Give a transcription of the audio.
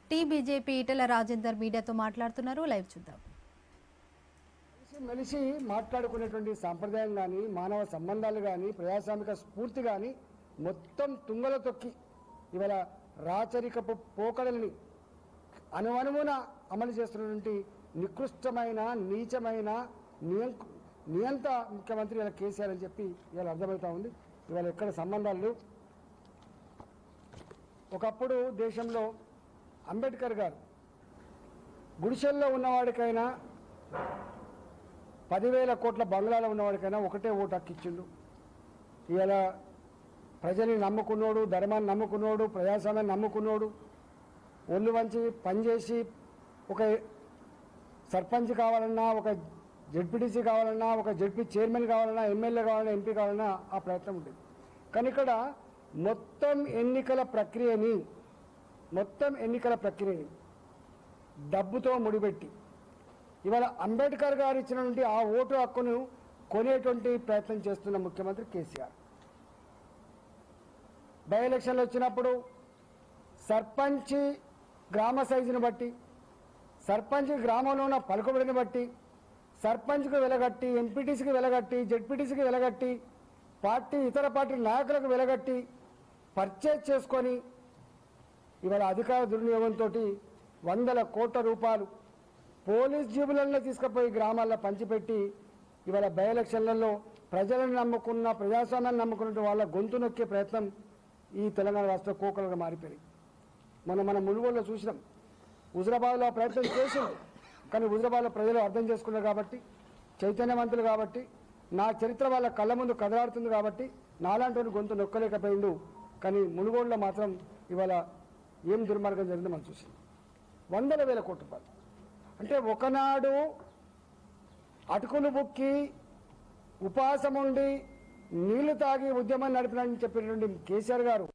Tea BJP Etela Rajender మీడియాతో మాట్లాడుతున్నారు live చూద్దాం కలిసి మెలిసి మాట్లాడుకునేటువంటి సాంప్రదాయం కానీ మానవ సంబంధాలు కానీ ప్రజాస్వామిక స్ఫూర్తి కానీ మొత్తం తుంగలో తొక్కి ఇవాళ రాచరికపు పోకడల్ని అనువనువున అమలు చేస్తున్నటువంటి నికృష్టమైన నీచమైన నియం నియంత ముఖ్యమంత్రి ఇలా కేసీఆర్ అని చెప్పి ఇవాళ అర్థమవుతా ఉంది ఇవాళ ఎక్కడ సంబంధాలు లేవు. ఒకప్పుడు దేశంలో అంబేద్కర్ గారు గుడిసెల్లో ఉన్నవాడికైనా పదివేల కోట్ల బంగ్లాలో ఉన్నవాడికైనా ఒకటే ఓటు హక్కు ఇచ్చిండు ఇవాళ ప్రజల్ని నమ్ముకున్నోడు ధర్మాన్ని నమ్ముకున్నోడు ప్రజాస్వామ్యాన్ని నమ్ముకున్నోడు ఒళ్ళు వంచి పనిచేసి ఒక సర్పంచ్ కావాలన్నా ఒక జడ్పీటీసీ కావాలన్నా ఒక జడ్పీ చైర్మన్ కావాలన్నా ఎమ్మెల్యే కావాలన్నా ఎంపీ కావాలన్నా ఆ ప్రయత్నం ఉంటుంది కానీ ఇక్కడ మొత్తం ఎన్నికల ప్రక్రియని మొత్తం ఎన్నికల ప్రక్రియని డబ్బుతో ముడిపెట్టి ఇవాళ అంబేద్కర్ గారు ఇచ్చినటువంటి ఆ ఓటు హక్కును కొనేటువంటి ప్రయత్నం చేస్తున్న ముఖ్యమంత్రి కేసీఆర్ బై ఎలక్షన్లు వచ్చినప్పుడు సర్పంచ్ గ్రామ సైజుని బట్టి సర్పంచ్ గ్రామంలో ఉన్న పలుకుబడిని బట్టి సర్పంచ్కు వెలగట్టి ఎంపీటీసీకి వెలగట్టి జెడ్పీటీసీకి వెలగట్టి పార్టీ ఇతర పార్టీ నాయకులకు వెలగట్టి పర్చేజ్ చేసుకొని ఇవాళ అధికార దుర్వినియోగంతో వందల కోట్ల రూపాయలు పోలీస్ జీబులలో తీసుకుపోయి గ్రామాల్లో పంచిపెట్టి ఇవాళ బై ఎలక్షన్లలో ప్రజలను నమ్ముకున్న ప్రజాస్వామ్యాన్ని నమ్ముకున్న వాళ్ళ గొంతు నొక్కే ప్రయత్నం ఈ తెలంగాణ రాష్ట్ర కోకలుగా మారిపోయింది మనం మన మునుగోలులో చూసినాం హుజరాబాద్లో ఆ ప్రయత్నం చేసింది కానీ హుజరాబాద్లో ప్రజలు అర్థం చేసుకున్నారు కాబట్టి చైతన్యవంతులు కాబట్టి నా చరిత్ర వాళ్ళ కళ్ళ ముందు కదలాడుతుంది కాబట్టి నాలాంటి గొంతు నొక్కలేకపోయిండు కానీ మునుగోడులో మాత్రం ఇవాళ ఏం దుర్మార్గం జరిగిందో మనం చూసింది వందల వేల కోట్ల రూపాయలు అంటే ఒకనాడు అటుకులు బుక్కి ఉపవాసం ఉండి నీళ్లు తాగి ఉద్యమం నడిపినని చెప్పినటువంటి కేసీఆర్ గారు